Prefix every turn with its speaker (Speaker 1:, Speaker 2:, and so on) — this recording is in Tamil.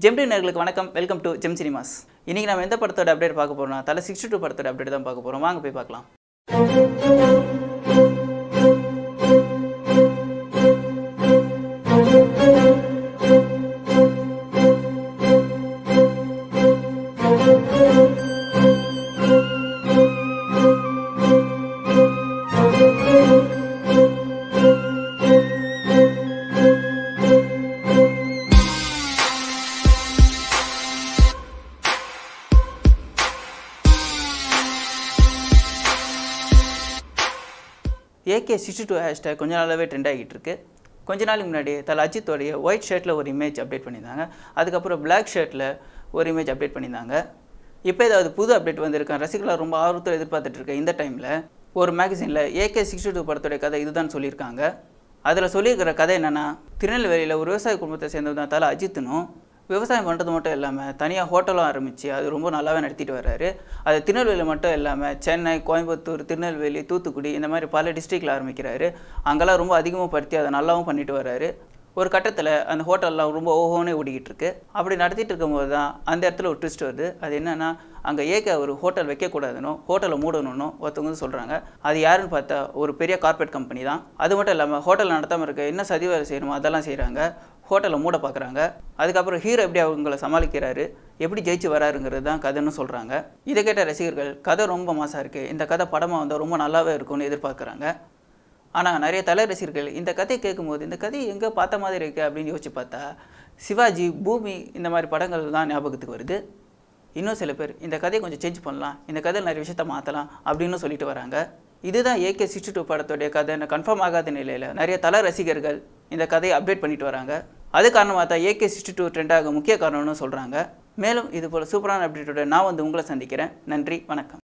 Speaker 1: ஜெம்டி நேர்களுக்கு வணக்கம் வெல்கம் டு ஜெம் சினிமாஸ் இன்னைக்கு நம்ம எந்த படத்தோட அப்டேட் பார்க்க போறோம்னா தலை சிக்ஸ்டி டூ படத்தோட அப்டேட் தான் பார்க்க போறோம் வாங்க போய் பார்க்கலாம் ஏகே சிக்ஸ்டி டூ ஹேஷ்டேக் கொஞ்ச நாளாகவே ட்ரெண்ட் ஆகிட்டு இருக்கு கொஞ்ச நாளுக்கு முன்னாடி தலை அஜித்தோடைய ஒயிட் ஷர்ட்டில் ஒரு இமேஜ் அப்டேட் பண்ணியிருந்தாங்க அதுக்கப்புறம் பிளாக் ஷர்ட்டில் ஒரு இமேஜ் அப்டேட் பண்ணியிருந்தாங்க இப்போ ஏதாவது புது அப்டேட் வந்திருக்கேன் ரசிகர்கள் ரொம்ப ஆர்வத்தில் எதிர்பார்த்துட்டு இருக்க இந்த டைமில் ஒரு மேகசினில் ஏகே சிக்ஸ்டி டூ படத்துடைய கதை இதுதான் சொல்லியிருக்காங்க அதில் சொல்லியிருக்கிற கதை என்னென்னா திருநெல்வேலியில் ஒரு விவசாய குடும்பத்தை சேர்ந்தது தான் தலை அஜித்துனும் விவசாயம் பண்ணுறது மட்டும் இல்லாமல் தனியாக ஹோட்டலும் ஆரம்பித்து அது ரொம்ப நல்லாவே நடத்திட்டு வர்றாரு அது திருநெல்வேலி மட்டும் இல்லாமல் சென்னை கோயம்புத்தூர் திருநெல்வேலி தூத்துக்குடி இந்த மாதிரி பல டிஸ்ட்ரிக்டில் ஆரம்பிக்கிறாரு அங்கெல்லாம் ரொம்ப அதிகமாக படுத்தி அதை நல்லாவும் பண்ணிட்டு வர்றாரு ஒரு கட்டத்தில் அந்த ஹோட்டல்லாம் ரொம்ப ஓஹோனே ஓடிக்கிட்டு இருக்கு அப்படி நடத்திட்டு இருக்கும்போது தான் அந்த இடத்துல ஒரு ட்விஸ்ட் வருது அது என்னென்னா அங்கே ஏக ஒரு ஹோட்டல் வைக்கக்கூடாதுன்னு ஹோட்டலை மூடணும்னு ஒருத்தவங்க வந்து சொல்கிறாங்க அது யாருன்னு பார்த்தா ஒரு பெரிய கார்ப்பரேட் கம்பெனி தான் அது மட்டும் இல்லாமல் ஹோட்டல் நடத்தாமல் இருக்க என்ன சதி வேலை செய்யணுமோ அதெல்லாம் செய்கிறாங்க ஹோட்டலை மூட பார்க்குறாங்க அதுக்கப்புறம் ஹீரோ எப்படி அவங்கள சமாளிக்கிறாரு எப்படி ஜெயிச்சு வராருங்கிறது தான் கதைன்னு சொல்கிறாங்க இதை கேட்ட ரசிகர்கள் கதை ரொம்ப மாசாக இருக்குது இந்த கதை படமாக வந்தால் ரொம்ப நல்லாவே இருக்கும்னு எதிர்பார்க்குறாங்க ஆனால் நிறைய தலை ரசிகர்கள் இந்த கதையை கேட்கும்போது இந்த கதையை எங்கே பார்த்த மாதிரி இருக்குது அப்படின்னு யோசிச்சு பார்த்தா சிவாஜி பூமி இந்த மாதிரி படங்கள் தான் ஞாபகத்துக்கு வருது இன்னும் சில பேர் இந்த கதையை கொஞ்சம் சேஞ்ச் பண்ணலாம் இந்த கதையில் நிறைய விஷயத்த மாற்றலாம் அப்படின்னு சொல்லிட்டு வராங்க இதுதான் ஏகே சிக்ஸ்டி டூ படத்துடைய கதைன்னு கன்ஃபார்ம் ஆகாத நிலையில் நிறைய தல ரசிகர்கள் இந்த கதையை அப்டேட் பண்ணிட்டு வராங்க அது காரணமாக தான் ஏகே சிக்ஸ்டி டூ ட்ரெண்டாக முக்கிய காரணம்னு சொல்கிறாங்க மேலும் இது போல் சூப்பரான அப்டேட்டோட நான் வந்து உங்களை சந்திக்கிறேன் நன்றி வணக்கம்